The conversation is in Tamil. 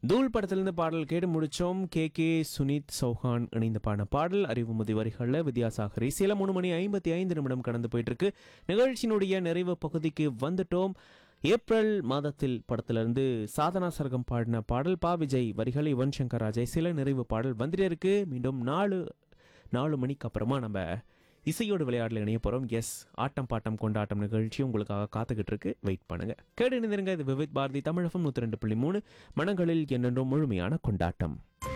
தூள் படத்திலிருந்து பாடல் கேட்டு முடிச்சோம் கே கே சுனித் சௌஹான் இணைந்த பாடின பாடல் அறிவுமதி வரிகளில் வித்யாசாகர் இசையில மூணு மணி ஐம்பத்தி ஐந்து நிமிடம் கடந்து போயிட்டு இருக்கு நிகழ்ச்சியினுடைய நிறைவு பகுதிக்கு வந்துட்டோம் ஏப்ரல் மாதத்தில் படத்திலிருந்து சாதனா சர்க்கம் பாடின பாடல் பா விஜய் வரிகள் யுவன் சங்கர் ராஜா சில நிறைவு பாடல் வந்துட்டே இருக்கு மீண்டும் நாலு நாலு மணிக்கு அப்புறமா நம்ம இசையோடு விளையாடல இணைய போகிறோம் எஸ் ஆட்டம் பாட்டம் கொண்டாட்டம் நிகழ்ச்சி உங்களுக்காக காத்துக்கிட்டு இருக்கு வெயிட் பண்ணுங்க கேட்டு இணைந்திருங்க இது விவித் பாரதி தமிழகம் நூற்றி ரெண்டு புள்ளி மூணு மனங்களில் என்னென்றும் முழுமையான கொண்டாட்டம்